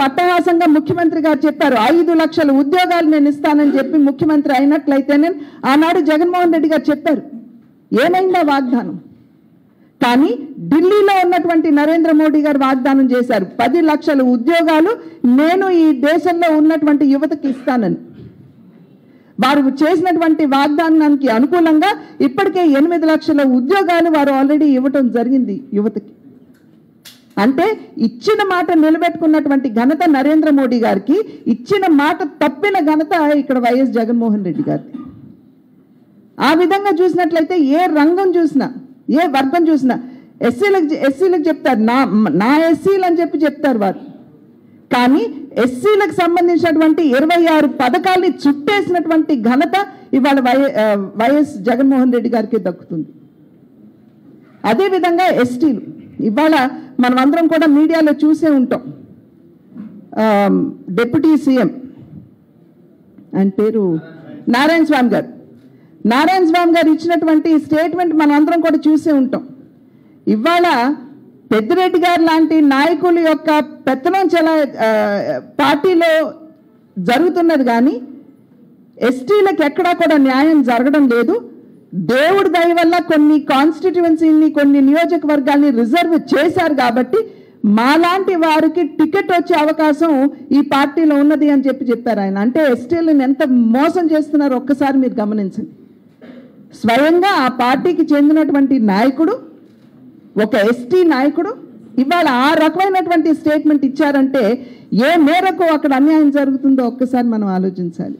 అట్టహాసంగా ముఖ్యమంత్రి గారు చెప్పారు ఐదు లక్షల ఉద్యోగాలు నేను ఇస్తానని చెప్పి ముఖ్యమంత్రి అయినట్లయితేనే ఆనాడు జగన్మోహన్ రెడ్డి గారు చెప్పారు ఏమైందా వాగ్దానం కానీ ఢిల్లీలో ఉన్నటువంటి నరేంద్ర మోడీ గారు వాగ్దానం చేశారు పది లక్షల ఉద్యోగాలు నేను ఈ దేశంలో ఉన్నటువంటి యువతకి ఇస్తానని వారు చేసినటువంటి వాగ్దానానికి అనుకూలంగా ఇప్పటికే ఎనిమిది లక్షల ఉద్యోగాలు వారు ఆల్రెడీ ఇవ్వటం జరిగింది యువతకి అంటే ఇచ్చిన మాట నిలబెట్టుకున్నటువంటి ఘనత నరేంద్ర మోడీ గారికి ఇచ్చిన మాట తప్పిన ఘనత ఇక్కడ వైఎస్ జగన్మోహన్ రెడ్డి గారికి ఆ విధంగా చూసినట్లయితే ఏ రంగం చూసినా ఏ వర్గం చూసినా ఎస్సీలకు ఎస్సీలకు చెప్తారు నా నా ఎస్సీలు అని చెప్పి చెప్తారు వారు కానీ ఎస్సీలకు సంబంధించినటువంటి ఇరవై ఆరు పథకాల్ని చుట్టేసినటువంటి ఘనత ఇవాళ వై ఆ, వైఎస్ జగన్మోహన్ రెడ్డి గారికి దక్కుతుంది అదేవిధంగా ఎస్టీలు ఇవాళ మనం అందరం కూడా మీడియాలో చూసే ఉంటాం ఆ, డిప్యూటీ సీఎం ఆయన పేరు నారాయణ స్వామి గారు నారాయణ స్వామి గారు ఇచ్చినటువంటి స్టేట్మెంట్ మనం అందరం కూడా చూసే ఉంటాం ఇవాళ పెద్దిరెడ్డి గారు లాంటి నాయకుల యొక్క పెత్తనం చాలా ఆ, పార్టీలో జరుగుతున్నది కానీ ఎస్టీలకు ఎక్కడా కూడా న్యాయం జరగడం లేదు దేవుడి దయ వల్ల కొన్ని కాన్స్టిట్యువెన్సీని కొన్ని నియోజకవర్గాల్ని రిజర్వ్ చేశారు కాబట్టి మాలాంటి వారికి టికెట్ వచ్చే అవకాశం ఈ పార్టీలో ఉన్నది అని చెప్పి చెప్పారు ఆయన అంటే ఎస్టీలను ఎంత మోసం చేస్తున్నారో ఒక్కసారి మీరు గమనించండి స్వయంగా ఆ పార్టీకి చెందినటువంటి నాయకుడు ఒక ఎస్టీ నాయకుడు ఇవాళ ఆ రకమైనటువంటి స్టేట్మెంట్ ఇచ్చారంటే ఏ మేరకు అక్కడ అన్యాయం జరుగుతుందో ఒక్కసారి మనం ఆలోచించాలి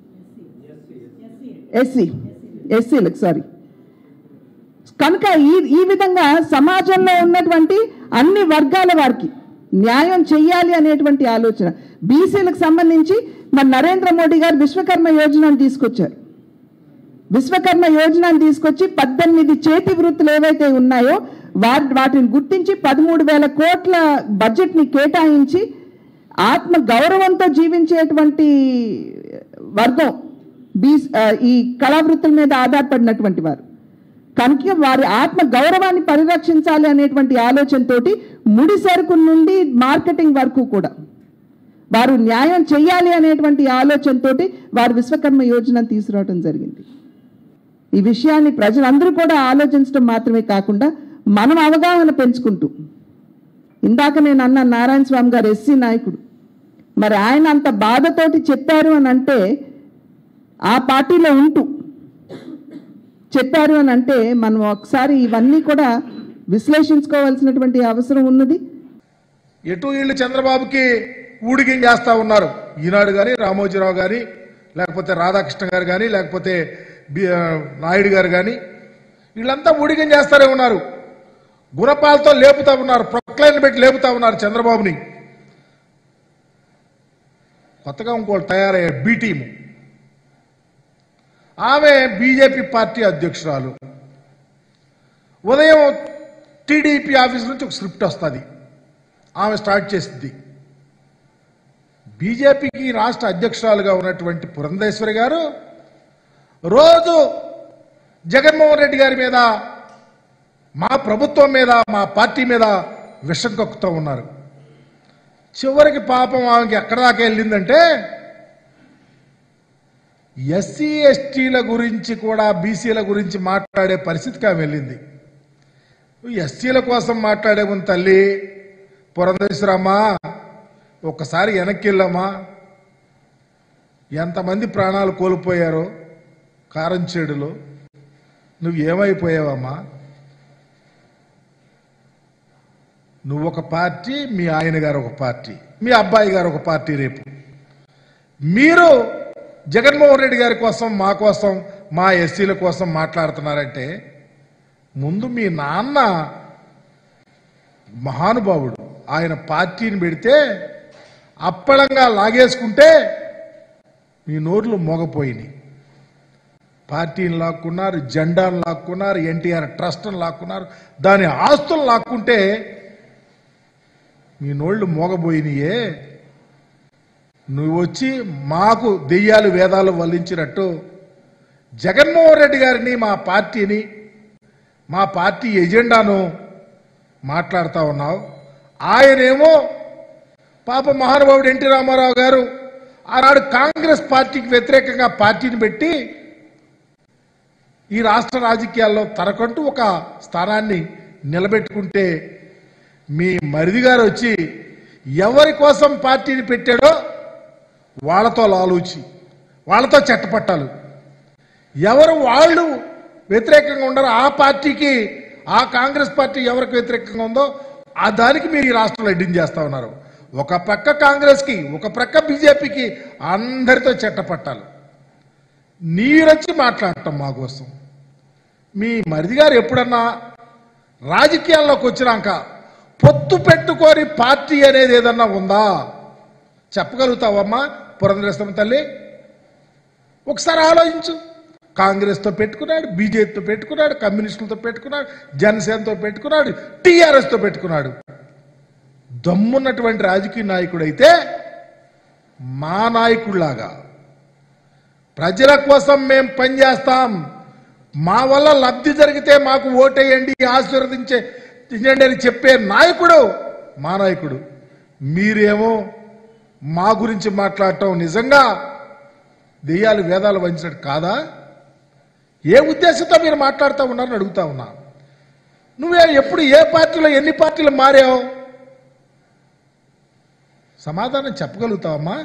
ఎస్సీ ఎస్సీలకు సారీ కనుక ఈ ఈ విధంగా సమాజంలో ఉన్నటువంటి అన్ని వర్గాల వారికి న్యాయం చెయ్యాలి అనేటువంటి ఆలోచన బీసీలకు సంబంధించి మన నరేంద్ర మోడీ గారు విశ్వకర్మ యోజనను తీసుకొచ్చారు విశ్వకర్మ యోజనను తీసుకొచ్చి పద్దెనిమిది చేతి వృత్తులు ఏవైతే ఉన్నాయో వాటి వాటిని గుర్తించి పదమూడు వేల కోట్ల బడ్జెట్ని కేటాయించి ఆత్మ గౌరవంతో జీవించేటువంటి వర్గం బీ ఆ, ఈ కళావృత్తుల మీద ఆధారపడినటువంటి వారు కనుక వారి ఆత్మ గౌరవాన్ని పరిరక్షించాలి అనేటువంటి ఆలోచనతోటి ముడి సరుకు నుండి మార్కెటింగ్ వరకు కూడా వారు న్యాయం చేయాలి అనేటువంటి ఆలోచనతోటి వారు విశ్వకర్మ యోజన తీసుకురావడం జరిగింది ఈ విషయాన్ని ప్రజలందరూ కూడా ఆలోచించడం మాత్రమే కాకుండా మనం అవగాహన పెంచుకుంటూ ఇందాక నేను అన్న నారాయణ స్వామి గారు ఎస్సీ నాయకుడు మరి ఆయన అంత బాధతోటి చెప్పారు అని అంటే ఆ పార్టీలో ఉంటూ చెప్పారు అని అంటే మనం ఒకసారి ఇవన్నీ కూడా విశ్లేషించుకోవాల్సినటువంటి అవసరం ఉన్నది ఎటు వీళ్ళు చంద్రబాబుకి ఊడిగం చేస్తా ఉన్నారు ఈనాడు కానీ రామోజీరావు గాని లేకపోతే రాధాకృష్ణ గారు కానీ లేకపోతే బి- ఆ, నాయుడు గారు కానీ వీళ్ళంతా ఊడిగం చేస్తారే ఉన్నారు గుణపాలతో లేపుతా ఉన్నారు ప్రొక్లైన్ పెట్టి లేపుతా ఉన్నారు చంద్రబాబుని కొత్తగా ఇంకోటి తయారయ్యారు బి టీము ఆమె బీజేపీ పార్టీ అధ్యక్షురాలు ఉదయం టీడీపీ ఆఫీస్ నుంచి ఒక స్క్రిప్ట్ వస్తుంది ఆమె స్టార్ట్ చేసింది బీజేపీకి రాష్ట్ర అధ్యక్షురాలుగా ఉన్నటువంటి పురంధేశ్వరి గారు రోజు జగన్మోహన్ రెడ్డి గారి మీద మా ప్రభుత్వం మీద మా పార్టీ మీద విషం కక్కుతూ ఉన్నారు చివరికి పాపం ఆమెకి ఎక్కడ దాకా వెళ్ళిందంటే ఎస్సీ ఎస్టీల గురించి కూడా బీసీల గురించి మాట్లాడే పరిస్థితికి ఆమె వెళ్ళింది ఎస్సీల కోసం మాట్లాడే ముందు తల్లి పురంధేశ్వరమ్మా ఒక్కసారి వెనక్కి వెళ్ళమ్మా ఎంతమంది ప్రాణాలు కోల్పోయారో కారంచేడులో నువ్వు ఏమైపోయావమ్మా నువ్వు ఒక పార్టీ మీ ఆయన గారు ఒక పార్టీ మీ అబ్బాయి గారు ఒక పార్టీ రేపు మీరు జగన్మోహన్ రెడ్డి గారి కోసం మా కోసం మా ఎస్సీల కోసం మాట్లాడుతున్నారంటే ముందు మీ నాన్న మహానుభావుడు ఆయన పార్టీని పెడితే అప్పళంగా లాగేసుకుంటే మీ నోర్లు మోగపోయినాయి పార్టీని లాక్కున్నారు జెండాను లాక్కున్నారు ఎన్టీఆర్ ట్రస్ట్ని లాక్కున్నారు దాని ఆస్తులు లాక్కుంటే మీ నోళ్ళు మోగబోయినాయే నువ్వు వచ్చి మాకు దెయ్యాలు వేదాలు వల్లించినట్టు జగన్మోహన్ రెడ్డి గారిని మా పార్టీని మా పార్టీ ఎజెండాను మాట్లాడుతా ఉన్నావు ఆయనేమో పాప మహానుభావుడు ఎన్టీ రామారావు గారు ఆనాడు కాంగ్రెస్ పార్టీకి వ్యతిరేకంగా పార్టీని పెట్టి ఈ రాష్ట్ర రాజకీయాల్లో తనకంటూ ఒక స్థానాన్ని నిలబెట్టుకుంటే మీ మరిది గారు వచ్చి ఎవరి కోసం పార్టీని పెట్టాడో వాళ్ళతో లాలూచి వాళ్ళతో చెట్టపట్టాలు ఎవరు వాళ్ళు వ్యతిరేకంగా ఉండరో ఆ పార్టీకి ఆ కాంగ్రెస్ పార్టీ ఎవరికి వ్యతిరేకంగా ఉందో ఆ దానికి మీరు ఈ రాష్ట్రంలో ఎడ్డింగ్ చేస్తా ఉన్నారు ఒక ప్రక్క కాంగ్రెస్కి ఒక ప్రక్క బీజేపీకి అందరితో చెట్టపట్టాలు నీరొచ్చి మాట్లాడటం మా కోసం మీ మరిది గారు ఎప్పుడన్నా రాజకీయాల్లోకి వచ్చినాక పొత్తు పెట్టుకొని పార్టీ అనేది ఏదన్నా ఉందా చెప్పగలుగుతావమ్మా పురంధరేశ్వరం తల్లి ఒకసారి ఆలోచించు కాంగ్రెస్తో పెట్టుకున్నాడు బీజేపీతో పెట్టుకున్నాడు కమ్యూనిస్టులతో పెట్టుకున్నాడు జనసేనతో పెట్టుకున్నాడు టీఆర్ఎస్తో పెట్టుకున్నాడు దమ్మున్నటువంటి రాజకీయ నాయకుడు అయితే మా నాయకుడిలాగా ప్రజల కోసం మేం పనిచేస్తాం మా వల్ల లబ్ధి జరిగితే మాకు ఓటేయండి ఆశీర్వదించే ఇవ్వండి అని చెప్పే నాయకుడు మా నాయకుడు మీరేమో మా గురించి మాట్లాడటం నిజంగా దెయ్యాలు వేదాలు వంచినట్టు కాదా ఏ ఉద్దేశంతో మీరు మాట్లాడుతూ ఉన్నారని అడుగుతా ఉన్నా నువ్వే ఎప్పుడు ఏ పార్టీలో ఎన్ని పార్టీలు మారావు సమాధానం చెప్పగలుగుతావమ్మా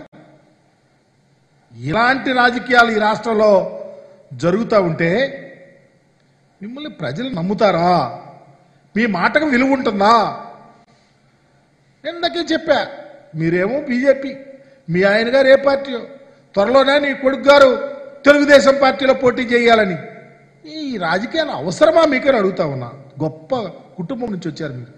ఇలాంటి రాజకీయాలు ఈ రాష్ట్రంలో జరుగుతూ ఉంటే మిమ్మల్ని ప్రజలు నమ్ముతారా మీ మాటకు విలువ ఉంటుందా ఇందాకే చెప్పా మీరేమో బీజేపీ మీ ఆయన గారు ఏ పార్టీయో త్వరలోనే నీ కొడుకు గారు తెలుగుదేశం పార్టీలో పోటీ చేయాలని ఈ రాజకీయాలు అవసరమా మీకని అడుగుతా ఉన్నా గొప్ప కుటుంబం నుంచి వచ్చారు మీరు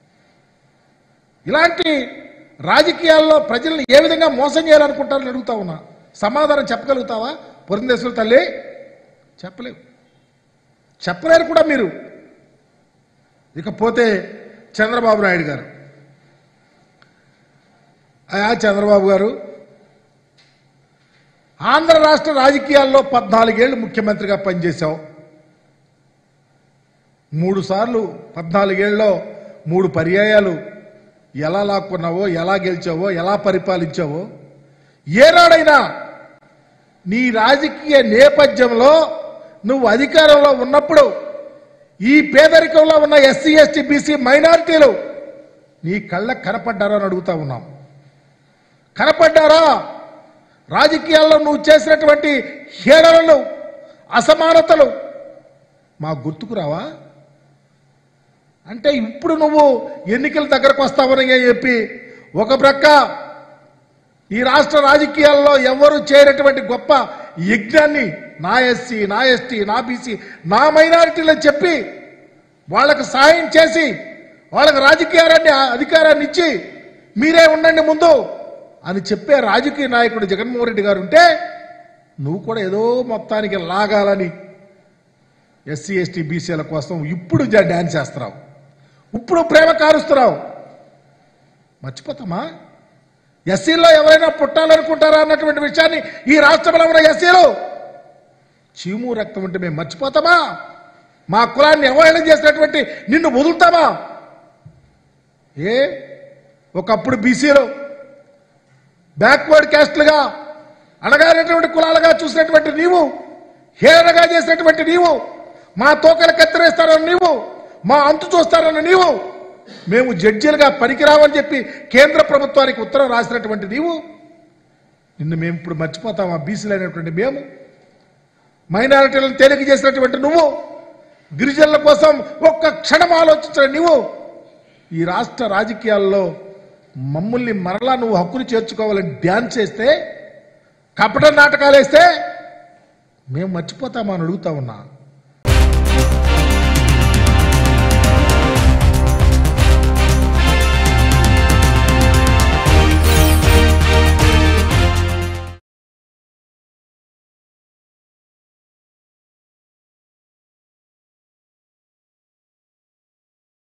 ఇలాంటి రాజకీయాల్లో ప్రజల్ని ఏ విధంగా మోసం చేయాలనుకుంటారని అడుగుతా ఉన్నా సమాధానం చెప్పగలుగుతావా పురంధేశ్వర తల్లి చెప్పలేవు చెప్పలేరు కూడా మీరు ఇకపోతే చంద్రబాబు నాయుడు గారు అయా చంద్రబాబు గారు ఆంధ్ర రాష్ట్ర రాజకీయాల్లో పద్నాలుగేళ్లు ముఖ్యమంత్రిగా పనిచేశావు మూడు సార్లు పద్నాలుగేళ్ళలో మూడు పర్యాయాలు ఎలా లాక్కున్నావో ఎలా గెలిచావో ఎలా పరిపాలించావో ఏనాడైనా నీ రాజకీయ నేపథ్యంలో నువ్వు అధికారంలో ఉన్నప్పుడు ఈ పేదరికంలో ఉన్న ఎస్సీ ఎస్టీ బీసీ మైనారిటీలు నీ కళ్ళకు కనపడ్డారా అని అడుగుతా ఉన్నాం కనపడ్డారా రాజకీయాల్లో నువ్వు చేసినటువంటి హేళనలు అసమానతలు మా గుర్తుకు రావా అంటే ఇప్పుడు నువ్వు ఎన్నికల దగ్గరకు వస్తావని చెప్పి ఒక ప్రక్క ఈ రాష్ట్ర రాజకీయాల్లో ఎవరు చేయనటువంటి గొప్ప యజ్ఞాన్ని నా ఎస్సీ నా ఎస్టీ నా బీసీ నా మైనారిటీలని చెప్పి వాళ్ళకు సాయం చేసి వాళ్ళకి రాజకీయాన్ని అధికారాన్ని ఇచ్చి మీరే ఉండండి ముందు అని చెప్పే రాజకీయ నాయకుడు జగన్మోహన్ రెడ్డి గారు ఉంటే నువ్వు కూడా ఏదో మొత్తానికి లాగాలని ఎస్సీ ఎస్టీ బీసీల కోసం ఇప్పుడు జ- డాన్స్ చేస్తున్నావు ఇప్పుడు ప్రేమ కారుస్తున్నావు మర్చిపోతామా ఎస్సీల్లో ఎవరైనా పుట్టాలనుకుంటారా అన్నటువంటి విషయాన్ని ఈ రాష్ట్రంలో ఉన్న ఎస్సీలు చీము రక్తం ఉంటే మేము మర్చిపోతామా మా కులాన్ని అవహేళన చేసినటువంటి నిన్ను వదులుతామా ఏ ఒకప్పుడు బీసీలు బ్యాక్వర్డ్ క్యాస్ట్లుగా అణగారినటువంటి కులాలుగా చూసినటువంటి నీవు హేళనగా చేసినటువంటి నీవు మా తోకలు కత్తిరేస్తారని నీవు మా అంతు చూస్తారన్న నీవు మేము జడ్జీలుగా పనికిరావని చెప్పి కేంద్ర ప్రభుత్వానికి ఉత్తరం రాసినటువంటి నీవు నిన్ను మేము ఇప్పుడు మర్చిపోతామా బీసీలు అయినటువంటి మేము మైనారిటీలను తేలిక చేసినటువంటి నువ్వు గిరిజనుల కోసం ఒక్క క్షణం ఆలోచించిన నువ్వు ఈ రాష్ట్ర రాజకీయాల్లో మమ్మల్ని మరలా నువ్వు హక్కును చేర్చుకోవాలని డ్యాన్స్ చేస్తే కపట నాటకాలు వేస్తే మేము మర్చిపోతామా అని అడుగుతా ఉన్నా